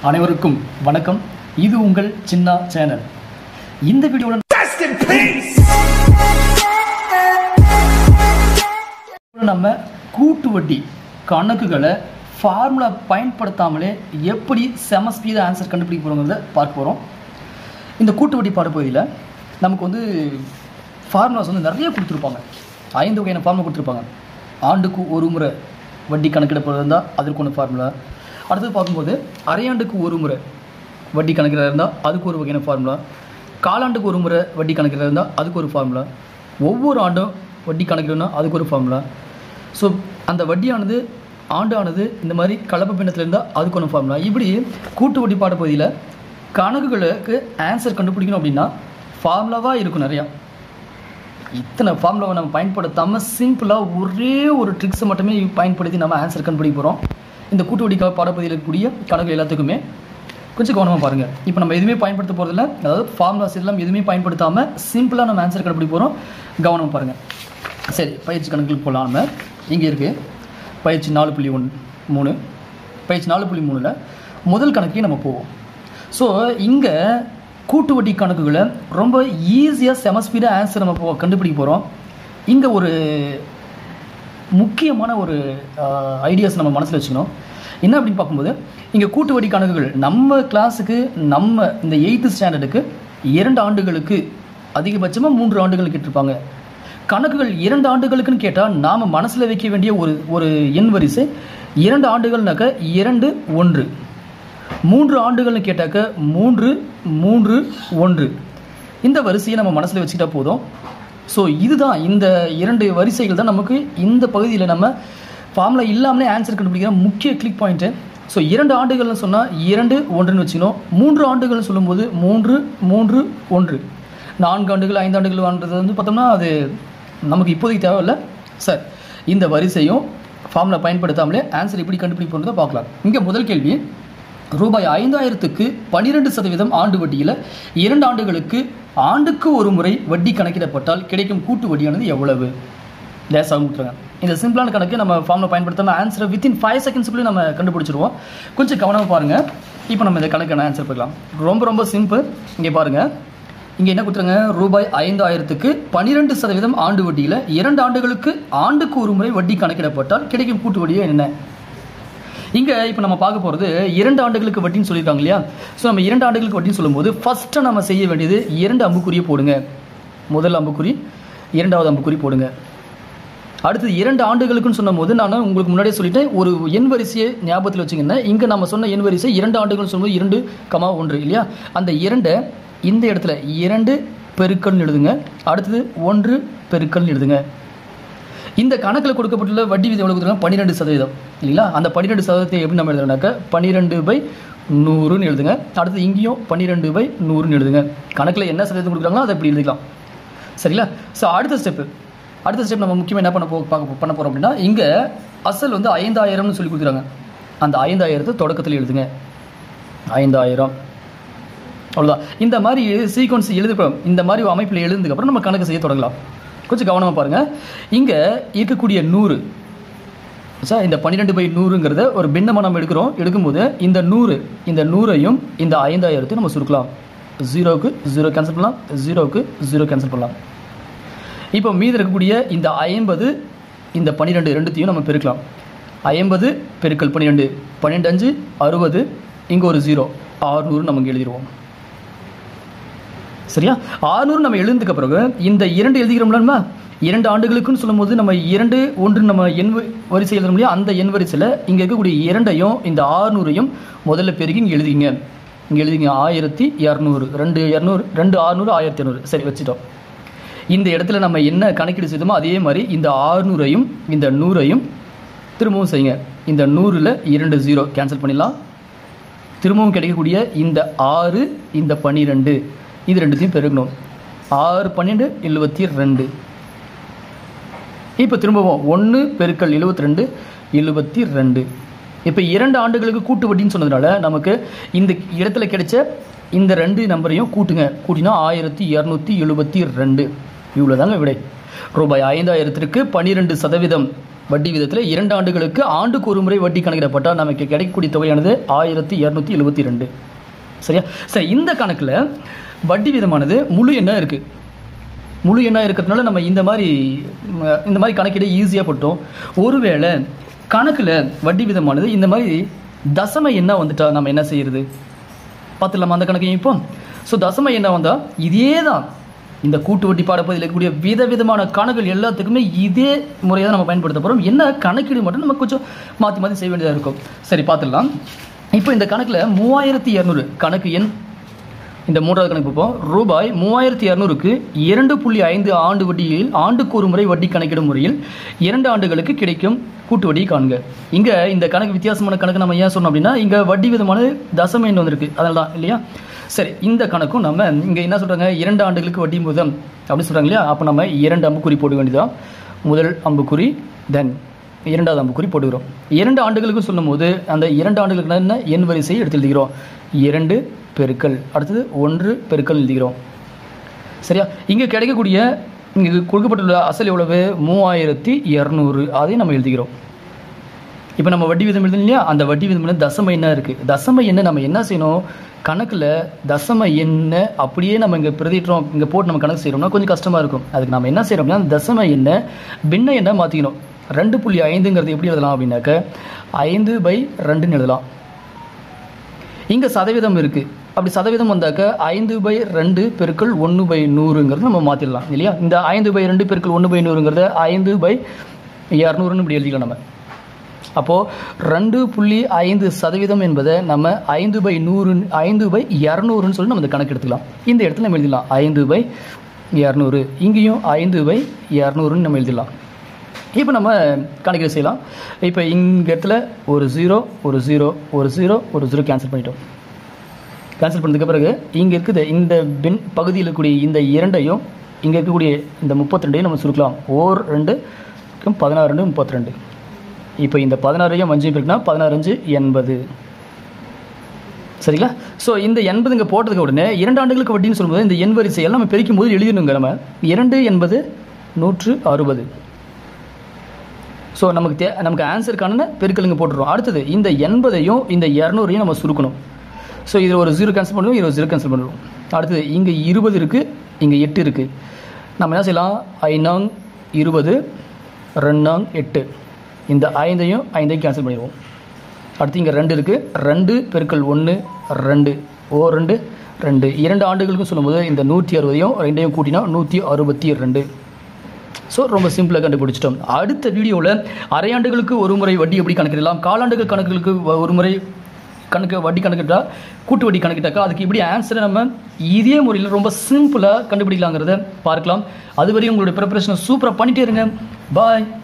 அனைவருக்கும் வணக்கம் இது உங்கள் சின்ன சேனல் இந்த வீடியோவில் நம்ம கூட்டு வட்டி கணக்குகளை ஃபார்முலா பயன்படுத்தாமலே எப்படி செம ஸ்பீடாக ஆன்சர் கண்டுபிடிக்க போகிறோங்கிறத பார்க்க போகிறோம் இந்த கூட்டு வட்டி பாடப்பகுதியில் நமக்கு வந்து ஃபார்முலாஸ் வந்து நிறைய கொடுத்துருப்பாங்க ஐந்து வகையான ஃபார்முலா கொடுத்துருப்பாங்க ஆண்டுக்கு ஒரு முறை வட்டி கணக்கிடப்படுறது இருந்தால் அதற்கு ஒன்று ஃபார்முலா அடுத்தது பார்க்கும்போது அரையாண்டுக்கு ஒரு முறை வட்டி கணக்கிட இருந்தால் அதுக்கு ஒரு வகையான ஃபார்முலா காலாண்டுக்கு ஒரு முறை வட்டி கணக்கிட இருந்தால் அதுக்கு ஒரு ஃபார்முலா ஒவ்வொரு ஆண்டும் வட்டி கணக்கிடணும்னா அதுக்கு ஒரு ஃபார்முலா ஸோ அந்த வட்டியானது ஆண்டானது இந்த மாதிரி கலப்பு பின்னத்தில் இருந்தால் அதுக்கு ஒன்று ஃபார்முலா இப்படி கூட்டு வட்டி பாடப்பகுதியில் கணக்குகளுக்கு ஆன்சர் கண்டுபிடிக்கணும் அப்படின்னா ஃபார்முலாவாக இருக்கும் நிறையா இத்தனை ஃபார்முலாவை நம்ம பயன்படுத்தாமல் சிம்பிளாக ஒரே ஒரு ட்ரிக்ஸை மட்டுமே பயன்படுத்தி நம்ம ஆன்சர் கண்டுபிடிக்க போகிறோம் இந்த கூட்டு வட்டி பாடப்பகுதியில் இருக்கக்கூடிய கணக்கு எல்லாத்துக்குமே கொஞ்சம் கவனமாக பாருங்கள் இப்போ நம்ம எதுவுமே பயன்படுத்த போகிறதில்ல அதாவது ஃபார்முலாஸ் எல்லாம் எதுவுமே பயன்படுத்தாமல் சிம்பிளாக நம்ம ஆன்சர் கண்டுபிடிக்க போகிறோம் கவனமாக பாருங்கள் சரி பயிற்சி கணக்குக்கு போகலாம் நம்ம இங்கே இருக்குது பயிற்சி நாலு புள்ளி ஒன்று மூணு பயிற்சி நாலு புள்ளி மூணில் முதல் கணக்கே நம்ம போவோம் ஸோ இங்கே கூட்டு வட்டி கணக்குகளை ரொம்ப ஈஸியாக செம ஸ்பீடாக ஆன்சர் நம்ம போ- கண்டுபிடிக்க போகிறோம் இங்கே ஒரு முக்கியமான ஒரு ஐடியாஸ் நம்ம மனசில் வச்சுக்கணும் என்ன அப்படின்னு பார்க்கும்போது இங்கே கூட்டு வட்டி கணக்குகள் நம்ம கிளாஸுக்கு நம்ம இந்த எயித்து ஸ்டாண்டர்டுக்கு இரண்டு ஆண்டுகளுக்கு அதிகபட்சமாக மூன்று ஆண்டுகள் கேட்டிருப்பாங்க கணக்குகள் இரண்டு ஆண்டுகளுக்குன்னு கேட்டால் நாம் மனசில் வைக்க வேண்டிய ஒரு ஒரு எண் வரிசை இரண்டு ஆண்டுகள்னாக்க இரண்டு ஒன்று மூன்று ஆண்டுகள்னு கேட்டாக்க மூன்று மூன்று ஒன்று இந்த வரிசையை நம்ம மனசில் வச்சுக்கிட்டா போதும் ஸோ இதுதான் இந்த இரண்டு வரிசைகள் தான் நமக்கு இந்த பகுதியில் நம்ம ஃபார்முலா இல்லாமலே ஆன்சர் கண்டுபிடிக்கிற முக்கிய கிளிக் பாயிண்ட்டு ஸோ இரண்டு ஆண்டுகள்னு சொன்னால் இரண்டு ஒன்றுன்னு வச்சுக்கணும் மூன்று ஆண்டுகள்னு சொல்லும்போது மூன்று மூன்று ஒன்று நான்கு ஆண்டுகள் ஐந்து ஆண்டுகள் வாழ்றது வந்து பார்த்தோம்னா அது நமக்கு இப்போதைக்கு தேவையில்லை சார் இந்த வரிசையும் ஃபார்முலா பயன்படுத்தாமலே ஆன்சர் எப்படி கண்டுபிடிப்போன்றதை பார்க்கலாம் இங்கே முதல் கேள்வி ரூபாய் ஐந்தாயிரத்துக்கு பன்னிரெண்டு சதவீதம் ஆண்டு வட்டியில் இரண்டு ஆண்டுகளுக்கு ஆண்டுக்கு ஒரு முறை வட்டி கணக்கிடப்பட்டால் கிடைக்கும் கூட்டு வட்டியானது எவ்வளவு லேசாக விட்டுருங்க இந்த சிம்பிளான கணக்கு நம்ம ஃபார்மில் பயன்படுத்தாமல் ஆன்சரை வித்தின் ஃபைவ் செகண்ட்ஸ்க்குள்ளே நம்ம கண்டுபிடிச்சிருவோம் கொஞ்சம் கவனமாக பாருங்கள் இப்போ நம்ம இந்த கணக்கான ஆன்சர் பார்க்கலாம் ரொம்ப ரொம்ப சிம்பிள் இங்கே பாருங்கள் இங்கே என்ன கொடுத்துருங்க ரூபாய் ஐந்தாயிரத்துக்கு பன்னிரெண்டு சதவீதம் ஆண்டு வட்டியில் இரண்டு ஆண்டுகளுக்கு ஆண்டுக்கு ஒரு முறை வட்டி கணக்கிடப்பட்டால் கிடைக்கும் கூட்டு வட்டியே என்ன இங்கே இப்போ நம்ம பார்க்க போகிறது இரண்டு ஆண்டுகளுக்கு வட்டின்னு சொல்லியிருக்காங்க இல்லையா ஸோ நம்ம இரண்டு ஆண்டுகளுக்கு வட்டின்னு சொல்லும்போது ஃபஸ்ட்டு நம்ம செய்ய வேண்டியது இரண்டு அம்புக்குறியை போடுங்க முதல் அம்புக்குறி இரண்டாவது அம்புக்குறி போடுங்க அடுத்தது இரண்டு ஆண்டுகளுக்குன்னு சொன்னபோது நான் உங்களுக்கு முன்னாடியே சொல்லிட்டேன் ஒரு எண் வரிசையை ஞாபகத்தில் வச்சுங்கன்னா இங்கே நம்ம சொன்ன எண் வரிசை இரண்டு ஆண்டுகள்னு சொல்லும்போது இரண்டு கமா ஒன்று இல்லையா அந்த இரண்டை இந்த இடத்துல இரண்டு பெருக்கல்னு எழுதுங்க அடுத்தது ஒன்று பெருக்கல்னு எழுதுங்க இந்த கணக்கில் கொடுக்கப்பட்டுள்ள வட்டி விதி எவ்வளோ கொடுத்துருக்காங்க பன்னிரெண்டு சதவீதம் இல்லைங்களா அந்த பன்னிரெண்டு சதவீதத்தை எப்படி நம்ம எழுதுனாக்க பன்னிரெண்டு பை நூறுன்னு எழுதுங்க அடுத்து இங்கேயும் பன்னிரெண்டு பை நூறுன்னு எழுதுங்க கணக்கில் என்ன சதவீதம் கொடுக்குறாங்களோ அதை இப்படி எழுதிக்கலாம் சரிங்களா ஸோ அடுத்த ஸ்டெப்பு அடுத்த ஸ்டெப் நம்ம முக்கியமாக என்ன பண்ண போ பார்க்க பண்ண போகிறோம் அப்படின்னா இங்கே அசல் வந்து ஐந்தாயிரம்னு சொல்லி கொடுக்குறாங்க அந்த ஐந்தாயிரத்தை தொடக்கத்தில் எழுதுங்க ஐந்தாயிரம் அவ்வளோதான் இந்த மாதிரி சீக்வன்ஸ் எழுதுகிறோம் இந்த மாதிரி அமைப்பில் எழுதுனதுக்கப்புறம் நம்ம கணக்கு செய்ய தொடங்கலாம் கொஞ்சம் கவனமாக பாருங்கள் இங்கே இருக்கக்கூடிய நூறு சார் இந்த பன்னிரெண்டு பை நூறுங்கிறத ஒரு பின்னமாக நம்ம எடுக்கிறோம் எடுக்கும்போது இந்த நூறு இந்த நூறையும் இந்த ஐந்தாயிரத்தையும் நம்ம சுருக்கலாம் ஜீரோவுக்கு ஜீரோ கேன்சல் பண்ணலாம் ஜீரோவுக்கு ஜீரோ கேன்சல் பண்ணலாம் இப்போ மீதி இருக்கக்கூடிய இந்த ஐம்பது இந்த பன்னிரெண்டு ரெண்டுத்தையும் நம்ம பெருக்கலாம் ஐம்பது பெருக்கல் பன்னிரெண்டு பன்னெண்டு அஞ்சு அறுபது இங்கே ஒரு ஜீரோ ஆறுநூறு நம்ம இங்கே எழுதிடுவோம் சரியா ஆறுநூறு நம்ம எழுதுனதுக்கு பிறகு இந்த இரண்டு எழுதிக்கிறோம்லமா இரண்டு ஆண்டுகளுக்குன்னு சொல்லும்போது நம்ம இரண்டு ஒன்று நம்ம எண் வ- வரிசை எழுத முடியும் அந்த எண் வரிசையில் இங்கே இருக்கக்கூடிய இரண்டையும் இந்த ஆறுநூறையும் முதல்ல பெருகி இங்கே எழுதிங்க இங்கே எழுதிங்க ஆயிரத்தி இரநூறு ரெண்டு இரநூறு ரெண்டு ஆறுநூறு ஆயிரத்தி இரநூறு சரி வச்சுட்டோம் இந்த இடத்துல நம்ம என்ன கணக்கீடு செய்தோமோ அதே மாதிரி இந்த ஆறுநூறையும் இந்த நூறையும் திரும்பவும் செய்யுங்க இந்த நூறில் இரண்டு ஜீரோ கேன்சல் பண்ணிடலாம் திரும்பவும் கிடைக்கக்கூடிய இந்த ஆறு இந்த பன்னிரெண்டு இது ரெண்டுத்தையும் பெருகணும் ஆறு பன்னெண்டு எழுபத்தி ரெண்டு இப்போ திரும்பவும் ஒன்று பெருக்கல் எழுபத்தி ரெண்டு எழுபத்தி ரெண்டு இப்போ இரண்டு ஆண்டுகளுக்கு கூட்டு வட்டின்னு சொன்னதுனால நமக்கு இந்த இடத்துல கிடைச்ச இந்த ரெண்டு நம்பரையும் கூட்டுங்க கூட்டினா ஆயிரத்தி இரநூத்தி எழுபத்தி ரெண்டு இவ்வளோ தாங்க விடை ரூபாய் ஐந்தாயிரத்திற்கு பன்னிரெண்டு சதவீதம் வட்டி விதத்தில் இரண்டு ஆண்டுகளுக்கு ஆண்டுக்கு ஒரு முறை வட்டி கணக்கிடப்பட்டால் நமக்கு கிடைக்கக்கூடிய தொகையானது ஆயிரத்தி இரநூத்தி எழுபத்தி ரெண்டு சரியா சரி இந்த கணக்கில் வட்டி விதமானது முழு எண்ணாக இருக்குது முழு எண்ணாக இருக்கிறதுனால நம்ம இந்த மாதிரி ம, இந்த மாதிரி கணக்கிட ஈஸியாக போட்டோம் ஒருவேளை கணக்கில் வட்டி விதமானது இந்த மாதிரி தசம எண்ணா வந்துட்டா நம்ம என்ன செய்யறது பார்த்துடலாமா அந்த கணக்கையும் இப்போ ஸோ தசம எண்ணா வந்தால் இதே தான் இந்த கூட்டு வட்டி பாடப்பதில் இருக்கக்கூடிய விதவிதமான கணக்குகள் எல்லாத்துக்குமே இதே முறையை தான் நம்ம பயன்படுத்த போகிறோம் என்ன கணக்கீடு மட்டும் நம்ம கொஞ்சம் மாற்றி மாற்றி செய்ய வேண்டியதாக இருக்கும் சரி பார்த்துடலாம் இப்போ இந்த கணக்கில் மூவாயிரத்தி இரநூறு கணக்கு எண் இந்த மூன்றாவது கணக்கு பார்ப்போம் ரூபாய் மூவாயிரத்தி இரநூறுக்கு இரண்டு புள்ளி ஐந்து ஆண்டு வட்டியில் ஆண்டுக்கு ஒரு முறை வட்டி கணக்கிடும் முறையில் இரண்டு ஆண்டுகளுக்கு கிடைக்கும் கூட்டு வட்டி காண்க இங்கே இந்த கணக்கு வித்தியாசமான கணக்கு நம்ம ஏன் சொன்னோம் அப்படின்னா இங்கே வட்டி விதமான தசம எண் வந்திருக்கு அதனால தான் இல்லையா சரி இந்த கணக்கும் நம்ம இங்கே என்ன சொல்கிறாங்க இரண்டு ஆண்டுகளுக்கு வட்டி முதம் அப்படின்னு சொல்கிறாங்க இல்லையா அப்போ நம்ம இரண்டு அம்புக்குறி போட வேண்டியதான் முதல் அம்புக்குறி தென் இரண்டாவது அம்புக்குறி போட்டுக்கிறோம் இரண்டு ஆண்டுகளுக்கு சொல்லும்போது அந்த இரண்டு ஆண்டுகளுக்கு என்ன எண் வரிசையை எடுத்து எழுதுகிறோம் இரண்டு பெருக்கல் அடுத்தது ஒன்று பெருக்கல் எழுதுகிறோம் சரியா இங்கே கிடைக்கக்கூடிய இங்கே கொடுக்கப்பட்டுள்ள அசல் எவ்வளவு மூவாயிரத்தி இரநூறு அதையும் நம்ம எழுதுகிறோம் இப்போ நம்ம வட்டி விதம் எழுதணும் இல்லையா அந்த வட்டி விதம் வந்து தசம எண்ணா இருக்குது தசம எண்ணை நம்ம என்ன செய்யணும் கணக்கில் தசம எண்ணை அப்படியே நம்ம இங்கே பிரதிட்டுறோம் இங்கே போட்டு நம்ம கணக்கு செய்கிறோம்னா கொஞ்சம் கஷ்டமாக இருக்கும் அதுக்கு நம்ம என்ன செய்கிறோம் அப்படின்னா அந்த தசம எண்ணை பின்ன எண்ணை மாற்றிக்கணும் ரெண்டு புள்ளி ஐந்துங்கிறது எப்படி எழுதலாம் அப்படின்னாக்க ஐந்து பை ரெண்டுன்னு எழுதலாம் இங்கே சதவீதம் இருக்குது அப்படி சதவீதம் வந்தாக்க ஐந்து பை ரெண்டு பெருக்கள் ஒன்று பை நூறுங்கிறது நம்ம மாற்றிடலாம் இல்லையா இந்த ஐந்து பை ரெண்டு பெருக்கள் ஒன்று பை நூறுங்கிறத ஐந்து பை இரநூறுன்னு இப்படி எழுதிக்கலாம் நம்ம அப்போது ரெண்டு புள்ளி ஐந்து சதவீதம் என்பதை நம்ம ஐந்து பை நூறு ஐந்து பை இரநூறுன்னு சொல்லி நம்ம இந்த கணக்கு எடுத்துக்கலாம் இந்த இடத்துல நம்ம எழுதிடலாம் ஐந்து பை இரநூறு இங்கேயும் ஐந்து பை இரநூறுன்னு நம்ம எழுதிடலாம் இப்போ நம்ம கணக்கீடு செய்யலாம் இப்போ இங்க இடத்துல ஒரு ஜீரோ ஒரு ஜீரோ ஒரு ஜீரோ ஒரு ஜீரோ கேன்சல் பண்ணிட்டோம் கேன்சல் பண்ணதுக்கு பிறகு இங்கே இருக்குது இந்த பின் பகுதியில் இருக்கக்கூடிய இந்த இரண்டையும் இங்கே இருக்கக்கூடிய இந்த முப்பத்தி ரெண்டையும் நம்ம சுருக்கலாம் ஓர் ரெண்டு பதினாறு ரெண்டு முப்பத்தி ரெண்டு இப்போ இந்த பதினாறையும் அஞ்சையும் இருக்குன்னா பதினாறு அஞ்சு எண்பது சரிங்களா ஸோ இந்த எண்பது இங்கே போட்டதுக்கு உடனே இரண்டு ஆண்டுகளுக்கு வட்டின்னு சொல்லும்போது இந்த எண் வரிசையெல்லாம் நம்ம பெருக்கும் போது எழுதிடணுங்க நம்ம இரண்டு என்பது நூற்று அறுபது ஸோ நமக்கு தே நமக்கு ஆன்சருக்கான பெருக்கலுங்க போட்டுருவோம் அடுத்தது இந்த எண்பதையும் இந்த இரநூறையும் நம்ம சுருக்கணும் ஸோ இதில் ஒரு ஜீரோ கேன்சல் பண்ணுவோம் இதில் ஒரு ஜீரோ கேன்சல் பண்ணுவோம் அடுத்தது இங்கே இருபது இருக்குது இங்கே எட்டு இருக்குது நம்ம என்ன செய்யலாம் ஐநாங் இருபது ரெண்டாங் எட்டு இந்த ஐந்தையும் ஐந்தையும் கேன்சல் பண்ணிடுவோம் அடுத்து இங்கே ரெண்டு இருக்குது ரெண்டு பெருக்கல் ஒன்று ரெண்டு ஓ ரெண்டு ரெண்டு இரண்டு ஆண்டுகளுக்கும் சொல்லும்போது இந்த நூற்றி அறுபதையும் ரெண்டையும் கூட்டினா நூற்றி அறுபத்தி ரெண்டு ஸோ ரொம்ப சிம்பிளாக கண்டுபிடிச்சிட்டோம் அடுத்த வீடியோவில் அரையாண்டுகளுக்கு ஒரு முறை வட்டி எப்படி கணக்கிடலாம் காலாண்டுகள் கணக்குகளுக்கு வ- ஒரு முறை கணக்கு வட்டி கணக்கிட்டா கூட்டு வட்டி கணக்கிட்டாக்கா அதுக்கு இப்படி ஆன்சரை நம்ம இதே முறையில் ரொம்ப சிம்பிளாக கண்டுபிடிக்கலாங்கிறத பார்க்கலாம் அதுவரையும் உங்களுடைய ப்ரிப்பரேஷனை சூப்பராக பண்ணிட்டே இருங்க பாய்